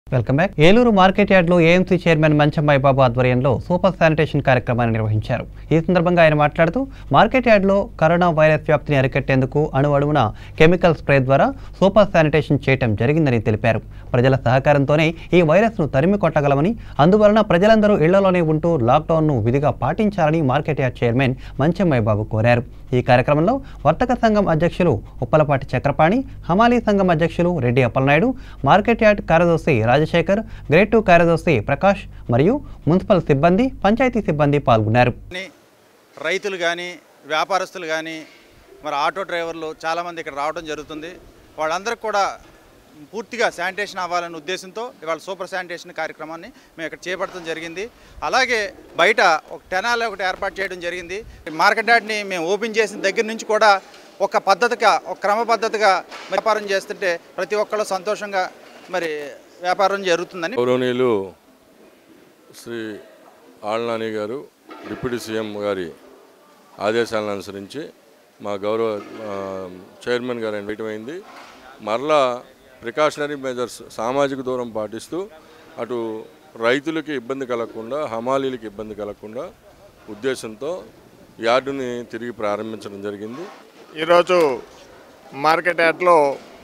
welcome back Eluru market యార్డ్లో AMC chairman Manchammayi Babu ఆధ్వర్యంలో super sanitation కార్యక్రమాన్ని నిర్వహించారు ఈ సందర్భంగా ఆయన మాట్లాడుతూ మార్కెట్ యార్డ్లో కరోనా వైరస్ వ్యాప్తిని అరికట్టేందుకు అణు అణువున కెమికల్ స్ప్రే ద్వారా సూపర్ శానిటేషన్ చేయటం జరిగిందని తెలిపారు ప్రజల సహకారంతోనే ఈ వైరస్ను తరిమి కొట్టగలమని అందువలన ప్రజలందరూ ఇళ్లలోనే ఉంటూ లాక్డౌన్ను విధిగా పాటించాలని market yard chairman Manchammayi Babu కోరారు ఈ కార్యక్రమంలో వర్తక సంఘం అధ్యక్షులు ఉప్పలపాటి చక్రపాణి హమాలీ సంఘం అధ్యక్షులు రెడ్డి అప్పలనాయుడు మార్కెట్ యార్డ్ కార్యదర్శి రాజశేఖర్ గ్రేడ్ టూ కార్యదర్శి ప్రకాష్ మరియు మున్సిపల్ సిబ్బంది పంచాయతీ సిబ్బంది పాల్గొన్నారు కానీ రైతులు కానీ వ్యాపారస్తులు కానీ మరి ఆటో డ్రైవర్లు చాలామంది ఇక్కడ రావడం జరుగుతుంది వాళ్ళందరికీ కూడా పూర్తిగా శానిటేషన్ అవ్వాలనే ఉద్దేశంతో ఇవాళ సూపర్ శానిటేషన్ కార్యక్రమాన్ని మేము ఇక్కడ చేపట్టడం జరిగింది అలాగే బయట ఒక టెనాల్ ఒకటి ఏర్పాటు చేయడం జరిగింది మార్కెట్ యార్డ్ని మేము ఓపెన్ చేసిన దగ్గర నుంచి కూడా ఒక పద్ధతిగా ఒక క్రమ పద్ధతిగా వ్యాపారం చేస్తుంటే ప్రతి ఒక్కళ్ళు సంతోషంగా మరి వ్యాపారం జరుగుతుందని గౌరవనీయులు శ్రీ ఆళ్నాని గారు డిప్యూటీ సీఎం గారి ఆదేశాలను అనుసరించి మా గౌరవ ఆ, చైర్మన్ గారు ఇన్వైట్ అయింది మరలా ప్రికాషనరీ మెజర్స్ సామాజిక దూరం పాటిస్తూ అటు రైతులకి ఇబ్బంది కలగకుండా హమాలీలకి ఇబ్బంది కలగకుండా ఉద్దేశంతో యార్డుని తిరిగి ప్రారంభించడం జరిగింది ఈరోజు మార్కెట్ యార్డ్లో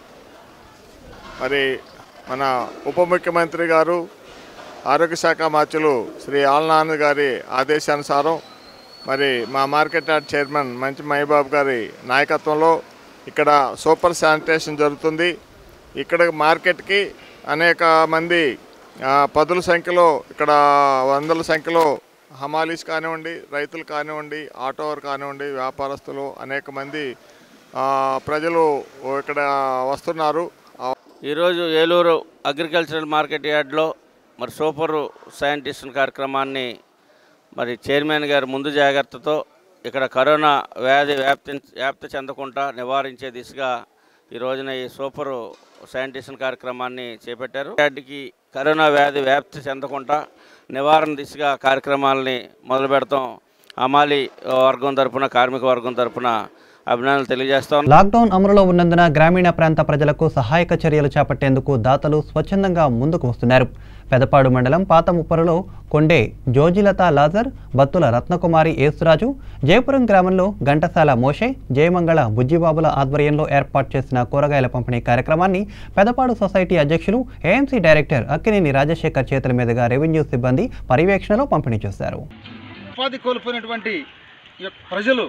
మరి మన ఉప ముఖ్యమంత్రి గారు ఆరోగ్య శాఖ మార్చులు శ్రీ ఆల్నాన్ గారి ఆదేశానుసారం మరి మా మార్కెట్ యార్డ్ చైర్మన్ మంచి మహిబాబు గారి నాయకత్వంలో ఇక్కడ సూపర్ శానిటేషన్ జరుగుతుంది ఇక్కడ మార్కెట్కి అనేక మంది ఆ, పదుల సంఖ్యలో ఇక్కడ వందల సంఖ్యలో హమాలీస్ కానివ్వండి రైతులు కానివ్వండి ఆటోవర్ కానివ్వండి వ్యాపారస్తులు అనేక మంది ఆ, ప్రజలు ఇక్కడ వస్తున్నారు ఆ, ఈరోజు ఏలూరు అగ్రికల్చరల్ మార్కెట్ యార్డ్లో మరి సూపర్ శానిటేషన్ కార్యక్రమాన్ని మరి చైర్మన్ గారు ముందు జాగ్రత్తతో ఇక్కడ కరోనా వ్యాధి వ్యాప్తి వ్యాప్తి చెందకుండా నివారించే దిశగా ఈ రోజున ఈ సూపర్ శానిటేషన్ కార్యక్రమాన్ని చేపట్టారు యార్డ్కి కరోనా వ్యాధి వ్యాప్తి చెందకుండా నివారణ దిశగా కార్యక్రమాలని మొదలు పెడతాం అమాలి వర్గం తరపున కార్మిక వర్గం తరపున అభినందనలు తెలియజేస్తాం లాక్డౌన్ అమలులో ఉన్నందున గ్రామీణ ప్రాంత ప్రజలకు సహాయక చర్యలు చేపట్టేందుకు దాతలు స్వచ్ఛందంగా ముందుకు వస్తున్నారు పెదపాడు మండలం పాత ముప్పరులో కొండే జోజిలత లాజర్ బత్తుల రత్నకుమారి ఏసురాజు జయపురం గ్రామంలో ఘంటసాల మోషే జయమంగళ బుజ్జిబాబుల ఆధ్వర్యంలో ఏర్పాటు చేసిన కూరగాయల పంపిణీ కార్యక్రమాన్ని పెదపాడు సొసైటీ అధ్యక్షులు ఏఎంసీ డైరెక్టర్ అక్కినేని రాజశేఖర్ చేతుల మీదుగా రెవెన్యూ సిబ్బంది పర్యవేక్షణలో పంపిణీ చేశారు ఉపాధి కోల్పోయినటువంటి ఈ యొక్క ప్రజలు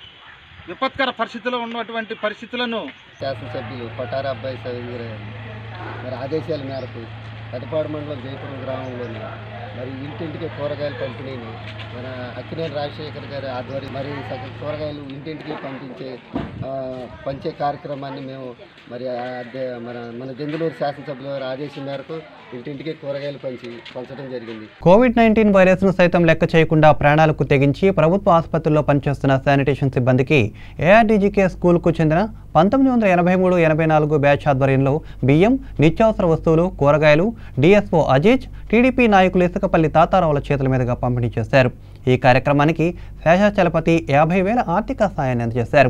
విపత్కర పరిస్థితిలో ఉన్నటువంటి పరిస్థితులను శాసనసభ్యులు పటారా అబ్బాయి సవీంద్ర మరి ఆదేశాల మేరకు పెదపాడు మండలం జయపురం గ్రామంలోని మరి ఇంటింటికి కూరగాయలు పంపిణీని మన అక్కినేని రాజశేఖర్ గారి ఆధ్వర్యం మరి సగం కూరగాయలు ఇంటింటికి పంపించే ఆ, పంచే కార్యక్రమాన్ని మేము మరి ఆ అద్దె- మన మన దెందులూరు శాసనసభ్యుల వారి ఆదేశం మేరకు ఇంటింటికి కూరగాయలు పంచి పంచడం జరిగింది కోవిడ్ నైన్టీన్ వైరస్ను సైతం లెక్క చేయకుండా ప్రాణాలకు తెగించి ప్రభుత్వ ఆసుపత్రుల్లో పనిచేస్తున్న శానిటేషన్ సిబ్బందికి ఏఆర్డీజీకే స్కూల్కు చెందిన పంతొమ్మిది వందల ఎనభై మూడు ఎనభై నాలుగు బ్యాచ్ ఆధ్వర్యంలో బియ్యం నిత్యావసర వస్తువులు కూరగాయలు డిఎస్ఓ అజీజ్ టీడీపీ నాయకులు ఇసుకపల్లి తాతారావుల చేతుల మీదుగా పంపిణీ చేశారు ఈ కార్యక్రమానికి శేషాచలపతి యాభై వేల ఆర్థిక సాయాన్ని అందజేశారు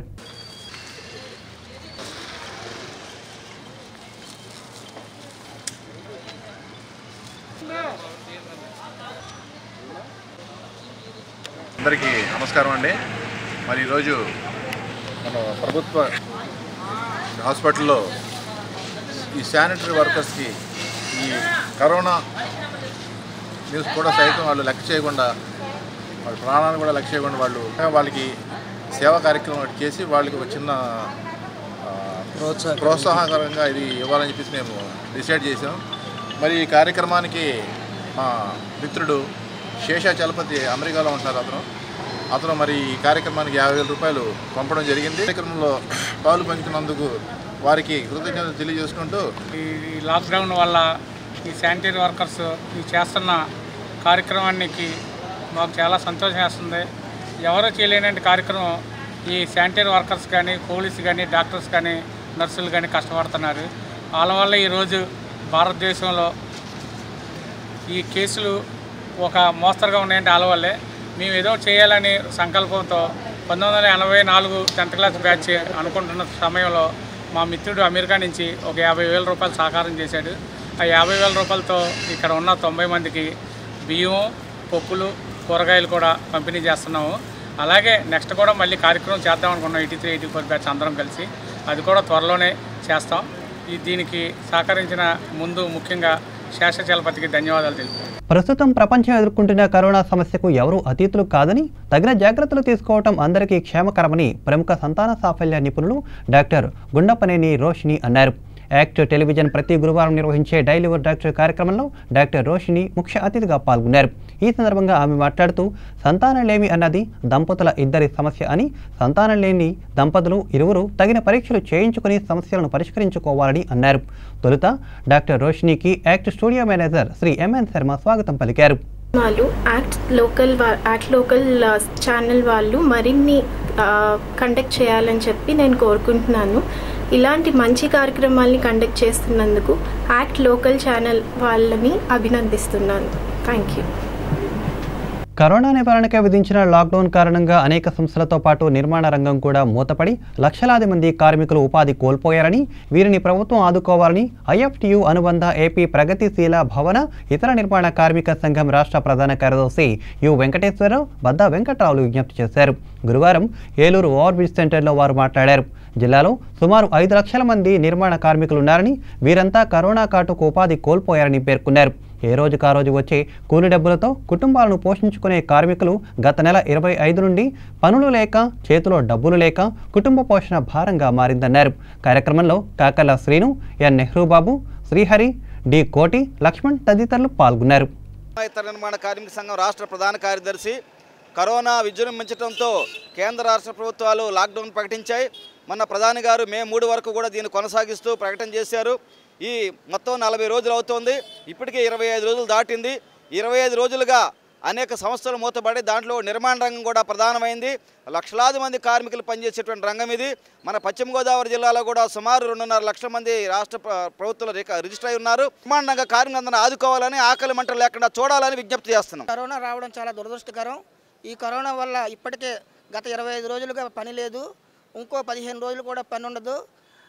అందరికీ నమస్కారం అండి మరి ఈరోజు మన ప్రభుత్వ హాస్పిటల్లో ఈ శానిటరీ వర్కర్స్కి ఈ కరోనా న్యూస్ కూడా సైతం వాళ్ళు లెక్క చేయకుండా వాళ్ళ ప్రాణాలను కూడా లెక్క చేయకుండా వాళ్ళు వాళ్ళకి సేవా కార్యక్రమం ఒకటి చేసి వాళ్ళకి ఒక చిన్న ఆ, ప్రోత్సాహకరంగా ఇది ఇవ్వాలని చెప్పేసి మేము డిసైడ్ చేసాం మరి ఈ కార్యక్రమానికి మా మిత్రుడు శేషాచలపతి అమెరికాలో ఉంటున్నారు అతను అతను మరి ఈ కార్యక్రమానికి యాభై వేల రూపాయలు పంపడం జరిగింది కార్యక్రమంలో పాలు పంచుకున్నందుకు వారికి కృతజ్ఞతలు తెలియజేసుకుంటూ ఈ ఈ లాక్డౌన్ వల్ల ఈ శానిటరీ వర్కర్స్ ఈ చేస్తున్న కార్యక్రమానికి మాకు చాలా సంతోషం వేస్తుంది ఎవరో చేయలేని కార్యక్రమం ఈ శానిటరీ వర్కర్స్ కానీ పోలీస్ కానీ డాక్టర్స్ కానీ నర్సులు కానీ కష్టపడుతున్నారు వాళ్ళ వల్ల ఈరోజు భారతదేశంలో ఈ కేసులు ఒక మోస్తరుగా ఉన్నాయంటే వాళ్ళ వల్లే మేము ఏదో చేయాలని సంకల్పంతో పంతొమ్మిది వందల ఎనభై నాలుగు టెన్త్ క్లాస్ బ్యాచ్ అనుకుంటున్న సమయంలో మా మిత్రుడు అమెరికా నుంచి ఒక యాభై వేల రూపాయలు సహకారం చేశాడు ఆ యాభై వేల రూపాయలతో ఇక్కడ ఉన్న తొంభై మందికి బియ్యం పప్పులు కూరగాయలు కూడా పంపిణీ చేస్తున్నాము అలాగే నెక్స్ట్ కూడా మళ్ళీ కార్యక్రమం చేద్దాం అనుకున్నాం eighty three eighty four batch అందరం కలిసి అది కూడా త్వరలోనే చేస్తాం ఈ దీనికి సహకరించిన ముందు ముఖ్యంగా శేషచలపతికి ధన్యవాదాలు తెలుపుతాం ప్రస్తుతం ప్రపంచం ఎదుర్కొంటున్న కరోనా సమస్యకు ఎవరూ అతీతులు కాదని తగిన జాగ్రత్తలు తీసుకోవటం అందరికీ క్షేమకరమని ప్రముఖ సంతాన సాఫల్య నిపుణులు డాక్టర్ గుండప్పనేని రోషిని అన్నారు యాక్ట్ టెలివిజన్ ప్రతి గురువారం నిర్వహించే డైలీవర్ డాక్టర్ కార్యక్రమంలో డాక్టర్ రోషిని ముఖ్య అతిథిగా పాల్గొన్నారు ఈ సందర్భంగా ఆమె మాట్లాడుతూ సంతానం లేమి అన్నది దంపతుల ఇద్దరి సమస్య అని సంతానం లేని దంపతులు ఇరువురు తగిన పరీక్షలు చేయించుకుని సమస్యలను పరిష్కరించుకోవాలని అన్నారు తొలుత డాక్టర్ రోషినికి ACT studio manager Shri MN Sharma స్వాగతం పలికారు వాళ్ళు యాక్ట్ లోకల్ వా- యాక్ట్ లోకల్ ఆ, ఛానల్ వాళ్ళు మరిన్ని ఆ, కండక్ట్ చేయాలని చెప్పి నేను కోరుకుంటున్నాను ఇలాంటి మంచి కార్యక్రమాల్ని కండక్ట్ చేస్తున్నందుకు యాక్ట్ లోకల్ ఛానల్ వాళ్ళని అభినందిస్తున్నాను థ్యాంక్ యూ కరోనా నివారణకై విధించిన లాక్డౌన్ కారణంగా అనేక సంస్థలతో పాటు నిర్మాణ రంగం కూడా మూతపడి లక్షలాది మంది కార్మికులు ఉపాధి కోల్పోయారని వీరిని ప్రభుత్వం ఆదుకోవాలని ఐఎఫ్టియు అనుబంధ ఏపీ ప్రగతిశీల భవన ఇతర నిర్మాణ కార్మిక సంఘం రాష్ట్ర ప్రధాన కార్యదర్శి యు వెంకటేశ్వరరావు బద్దా వెంకట్రావులు విజ్ఞప్తి చేశారు గురువారం ఏలూరు ఓవర్ బ్రిడ్జ్ సెంటర్లో వారు మాట్లాడారు జిల్లాలో సుమారు ఐదు లక్షల మంది నిర్మాణ కార్మికులున్నారని వీరంతా కరోనా కాటుకు ఉపాధి కోల్పోయారని పేర్కొన్నారు ఏ రోజుకు ఆ రోజు వచ్చే కూలి డబ్బులతో కుటుంబాలను పోషించుకునే కార్మికులు గత నెల ఇరవై ఐదు నుండి పనులు లేక చేతిలో డబ్బులు లేక కుటుంబ పోషణ భారంగా మారిందన్నారు కార్యక్రమంలో కాకల శ్రీను ఎన్ నెహ్రూ బాబు శ్రీహరి డి కోటి లక్ష్మణ్ తదితరులు పాల్గొన్నారు ఇతర నిర్మాణ కార్మిక సంఘం రాష్ట్ర ప్రధాన కార్యదర్శి కరోనా విజృంభించడంతో కేంద్ర రాష్ట్ర ప్రభుత్వాలు లాక్డౌన్ ప్రకటించాయి మొన్న ప్రధాని గారు మే మూడు వరకు కూడా దీన్ని కొనసాగిస్తూ ప్రకటన చేశారు ఈ మొత్తం నలభై రోజులు అవుతోంది ఇప్పటికే ఇరవై ఐదు రోజులు దాటింది ఇరవై ఐదు రోజులుగా అనేక సంస్థలు మూతపడి దాంట్లో నిర్మాణ రంగం కూడా ప్రధానమైంది లక్షలాది మంది కార్మికులు పనిచేసేటువంటి రంగం ఇది మన పశ్చిమ గోదావరి జిల్లాలో కూడా సుమారు రెండున్నర లక్షల మంది రాష్ట్ర ప్ర- ప్రభుత్వంలో రిక- రిజిస్టర్ అయి ఉన్నారు నిర్మాణ రంగ కార్మికులందరినీ ఆదుకోవాలని ఆకలి మంటలు లేకుండా చూడాలని విజ్ఞప్తి చేస్తున్నాం కరోనా రావడం చాలా దురదృష్టకరం ఈ కరోనా వల్ల ఇప్పటికే గత ఇరవై ఐదు రోజులుగా పని లేదు ఇంకో పదిహేను రోజులు కూడా పని ఉండదు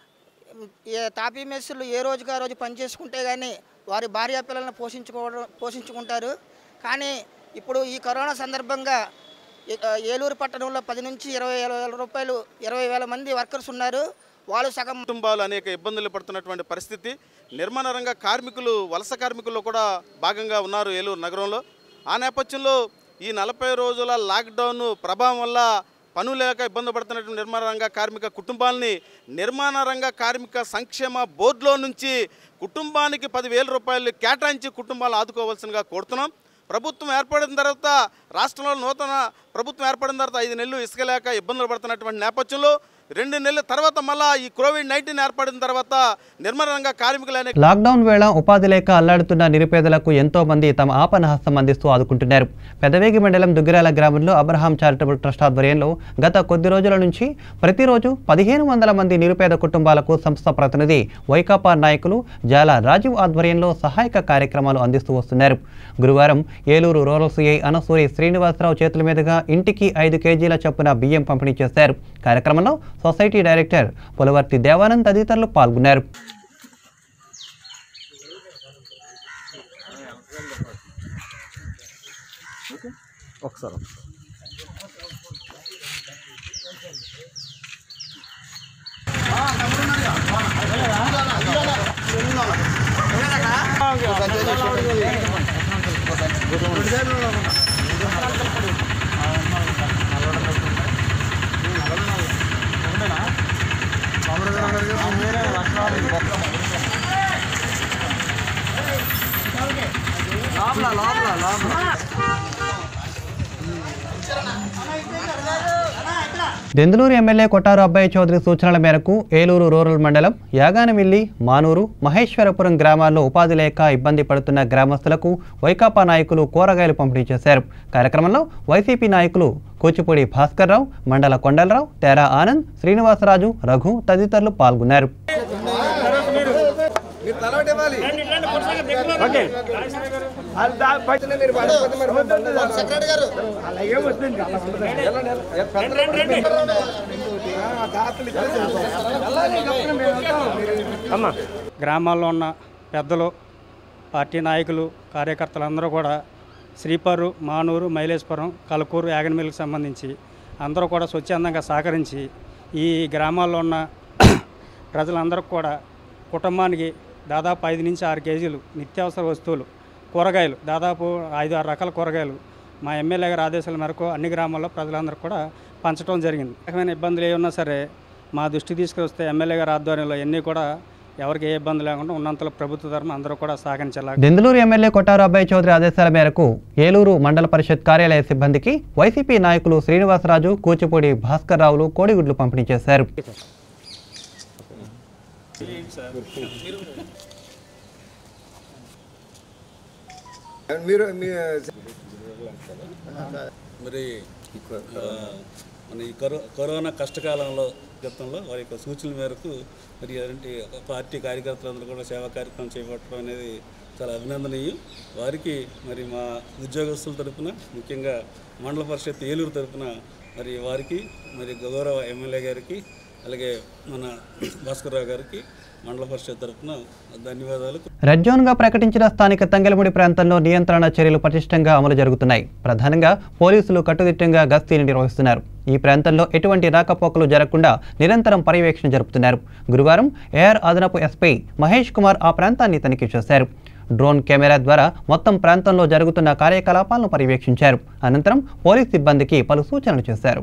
ఏ తాపీ మెస్సులు ఏ రోజుకి ఆ రోజు పని చేసుకుంటే కానీ వారి భార్య పిల్లల్ని పోషించుకోవడం పోషించుకుంటారు కానీ ఇప్పుడు ఈ కరోనా సందర్భంగా ఏ- ఆ, ఏలూరు పట్టణంలో పది నుంచి ఇరవై వేల రూపాయలు ఇరవై వేల మంది వర్కర్స్ ఉన్నారు వాళ్ళు సగం కుటుంబాలు అనేక ఇబ్బందులు పడుతున్నటువంటి పరిస్థితి నిర్మాణ రంగ కార్మికులు వలస కార్మికుల్లో కూడా భాగంగా ఉన్నారు ఏలూరు నగరంలో ఆ నేపథ్యంలో ఈ నలభై రోజుల లాక్డౌన్ ప్రభావం వల్ల పనులు లేక ఇబ్బంది పడుతున్నటువంటి నిర్మాణ రంగ కార్మిక కుటుంబాలని నిర్మాణ రంగ కార్మిక సంక్షేమ బోర్డులో నుంచి కుటుంబానికి పదివేల రూపాయలు కేటాయించి కుటుంబాలు ఆదుకోవాల్సిందిగా కోరుతున్నాం ప్రభుత్వం ఏర్పడిన తర్వాత రాష్ట్రంలో నూతన ప్రభుత్వం ఏర్పడిన తర్వాత ఐదు నెలలు ఇసుక లేక ఇబ్బందులు పడుతున్నటువంటి నేపథ్యంలో రెండు నెలల తర్వాత మళ్ళా ఈ కోవిడ్ నైన్టీన్ ఏర్పడిన తర్వాత నిర్మాణ రంగ కార్మికులు అనే లాక్డౌన్ వేళ ఉపాధి లేక అల్లాడుతున్న నిరుపేదలకు ఎంతో మంది తమ ఆపన హస్తం అందిస్తూ ఆదుకుంటున్నారు పెదవేగి మండలం దుగ్గిరాల గ్రామంలో అబ్రహాం చారిటబుల్ ట్రస్ట్ ఆధ్వర్యంలో గత కొద్ది రోజుల నుంచి ప్రతిరోజు పదిహేను వందల మంది నిరుపేద కుటుంబాలకు సంస్థ ప్రతినిధి వైకాపా నాయకులు జాల రాజీవ్ ఆధ్వర్యంలో సహాయక కార్యక్రమాలు అందిస్తూ వస్తున్నారు గురువారం ఏలూరు రూరల్ సిఐ అనసూరి శ్రీనివాసరావు చేతుల మీదుగా ఇంటికి ఐదు కేజీల చొప్పున బియ్యం పంపిణీ చేశారు కార్యక్రమంలో సొసైటీ డైరెక్టర్ పులవర్తి దేవానంద్ తదితరులు పాల్గొన్నారు ఒకసారి లోపల లోపల లోపల దెందులూరు ఎమ్మెల్యే కొట్టారు అబ్బాయి చౌదరి సూచనల మేరకు ఏలూరు రూరల్ మండలం యాగానమిల్లి మానూరు మహేశ్వరపురం గ్రామాల్లో ఉపాధి లేక ఇబ్బంది పడుతున్న గ్రామస్తులకు వైకాపా నాయకులు కూరగాయలు పంపిణీ చేశారు కార్యక్రమంలో వైసీపీ నాయకులు కూచిపూడి భాస్కర్రావు మండల కొండలరావు తేరా ఆనంద్ శ్రీనివాసరాజు రఘు తదితరులు పాల్గొన్నారు గ్రామాల్లో ఉన్న పెద్దలు పార్టీ నాయకులు కార్యకర్తలందరూ కూడా శ్రీపరు మానూరు మైలేశ్వరం కలకూరు యాగనమిల్కి సంబంధించి అందరూ కూడా స్వచ్ఛందంగా సహకరించి ఈ గ్రామాల్లో ఉన్న ప్రజలందరికీ కూడా కుటుంబానికి దాదాపు ఐదు నుంచి ఆరు కేజీలు నిత్యావసర వస్తువులు కూరగాయలు దాదాపు ఐదు ఆరు రకాల కూరగాయలు మా ఎమ్మెల్యే గారి ఆదేశాల మేరకు అన్ని గ్రామాల్లో ప్రజలందరూ కూడా పంచడం జరిగింది రకమైన ఇబ్బందులు ఏమన్నా సరే మా దృష్టికి తీసుకొస్తే ఎమ్మెల్యే గారి ఆధ్వర్యంలో అన్నీ కూడా ఎవరికి ఏ ఇబ్బంది లేకుండా ఉన్నంతలో ప్రభుత్వ తరఫున అందరూ కూడా సహకరించేలా దెందులూరు ఎమ్మెల్యే కొట్టారు అబ్బాయి చౌదరి ఆదేశాల మేరకు ఏలూరు మండల పరిషత్ కార్యాలయ సిబ్బందికి వైసీపీ నాయకులు శ్రీనివాసరాజు కూచిపూడి భాస్కర్ రావులు కోడిగుడ్లు పంపిణీ చేశారు మీరు మీ మరి ఆ, మన ఈ కరో కరోనా కష్టకాలంలో గతంలో వారి యొక్క సూచనల మేరకు మరి అలాంటి పార్టీ కార్యకర్తలందరూ కూడా సేవా కార్యక్రమం చేపట్టడం అనేది చాలా అభినందనీయం వారికి మరి మా ఉద్యోగస్తుల తరపున ముఖ్యంగా మండల పరిషత్ ఏలూరు తరపున మరి వారికి మరి గౌరవ ఎమ్మెల్యే గారికి అలాగే మన భాస్కర్రావు గారికి మండల పరిషత్ తరపున ధన్యవాదాలు రెడ్ జోన్గా ప్రకటించిన స్థానిక తంగెలముడి ప్రాంతంలో నియంత్రణ చర్యలు పటిష్టంగా అమలు జరుగుతున్నాయి ప్రధానంగా పోలీసులు కట్టుదిట్టంగా గస్తీని నిర్వహిస్తున్నారు ఈ ప్రాంతంలో ఎటువంటి రాకపోకలు జరగకుండా నిరంతరం పర్యవేక్షణ జరుపుతున్నారు గురువారం ఏఆర్ అదనపు ఎస్పీ మహేష్ కుమార్ ఆ ప్రాంతాన్ని తనిఖీ చేశారు డ్రోన్ కెమెరా ద్వారా మొత్తం ప్రాంతంలో జరుగుతున్న కార్యకలాపాలను పర్యవేక్షించారు అనంతరం పోలీస్ సిబ్బందికి పలు సూచనలు చేశారు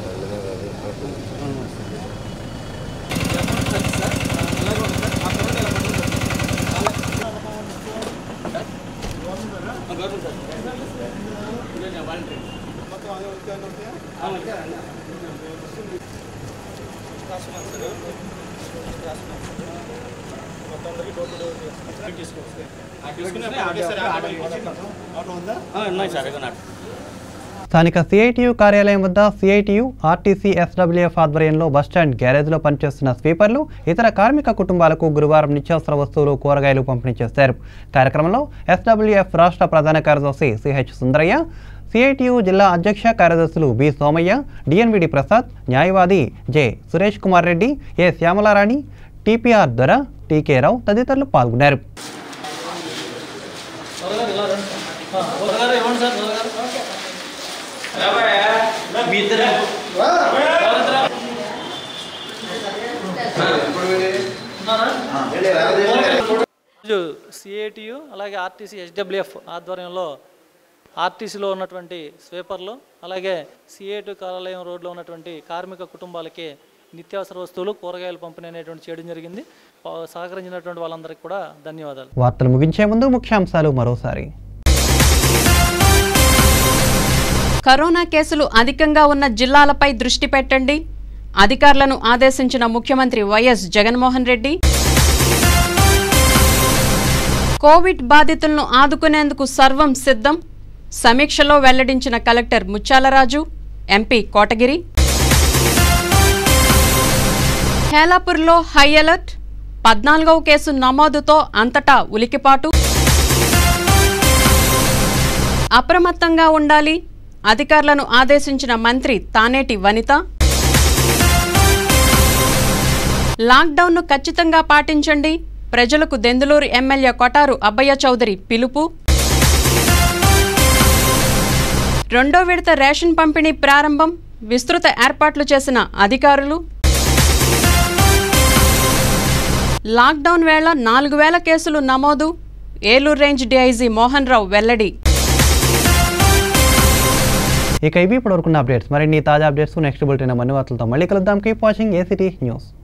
స్థానిక సిఐటియు కార్యాలయం వద్ద సిఐటియు ఆర్టీసీ ఎస్డబ్ల్యూఎఫ్ ఆధ్వర్యంలో బస్టాండ్ గ్యారేజ్లో పనిచేస్తున్న స్వీపర్లు ఇతర కార్మిక కుటుంబాలకు గురువారం నిత్యావసర వస్తువులు కూరగాయలు పంపిణీ చేశారు కార్యక్రమంలో ఎస్డబ్ల్యూఎఫ్ రాష్ట్ర ప్రధాన కార్యదర్శి సిహెచ్ సుందరయ్య సిఐటియు జిల్లా అధ్యక్ష కార్యదర్శులు బి సోమయ్య డిఎన్విడి ప్రసాద్ న్యాయవాది J Suresh Kumar Reddy A Shyamalarani TPR Dora TK రావు తదితరులు పాల్గొన్నారు ఈరోజు సిఐటియు అలాగే ఆర్టీసీ హెచ్డబ్ల్యూఎఫ్ ఆధ్వర్యంలో ఆర్టీసీలో ఉన్నటువంటి స్వీపర్లు అలాగే సిఐటి కార్యాలయం రోడ్లో ఉన్నటువంటి కార్మిక కుటుంబాలకి నిత్యావసర వస్తువులు కూరగాయలు పంపిణీ అనేటువంటి చేయడం జరిగింది పా- సహకరించినటువంటి వాళ్ళందరికీ కూడా ధన్యవాదాలు వార్తలు ముగించే ముందు ముఖ్యాంశాలు మరోసారి కరోనా కేసులు అధికంగా ఉన్న జిల్లాలపై దృష్టి పెట్టండి అధికారులను ఆదేశించిన ముఖ్యమంత్రి వైఎస్ జగన్మోహన్ రెడ్డి కోవిడ్ బాధితులను ఆదుకునేందుకు సర్వం సిద్ధం సమీక్షలో వెల్లడించిన కలెక్టర్ ముత్యాలరాజు ఎంపీ కోటగిరి హేలాపూర్లో హై అలర్ట్ పద్నాలుగవ కేసు నమోదుతో అంతటా ఉలికిపాటు అప్రమత్తంగా ఉండాలి అధికారులను ఆదేశించిన మంత్రి తానేటి వనిత లాక్డౌన్ను ఖచ్చితంగా పాటించండి ప్రజలకు దెందులూరు ఎమ్మెల్యే కొటారు అబ్బయ్య చౌదరి పిలుపు రెండో విడత రేషన్ పంపిణీ ప్రారంభం విస్తృత ఏర్పాట్లు చేసిన అధికారులు లాక్డౌన్ వేళ నాలుగు వేల కేసులు నమోదు ఏలూరు రేంజ్ డీఐజీ మోహన్ రావు వెల్లడి ఇక ఇవి ఇప్పటివరకున్న అప్డేట్స్ మరిన్ని తాజా అప్డేట్స్ నెక్స్ట్ బులెటిన్ మన్ని వార్తలతో మళ్ళీ కలుద్దాం కీప్ వాచింగ్ ఏసీటీ న్యూస్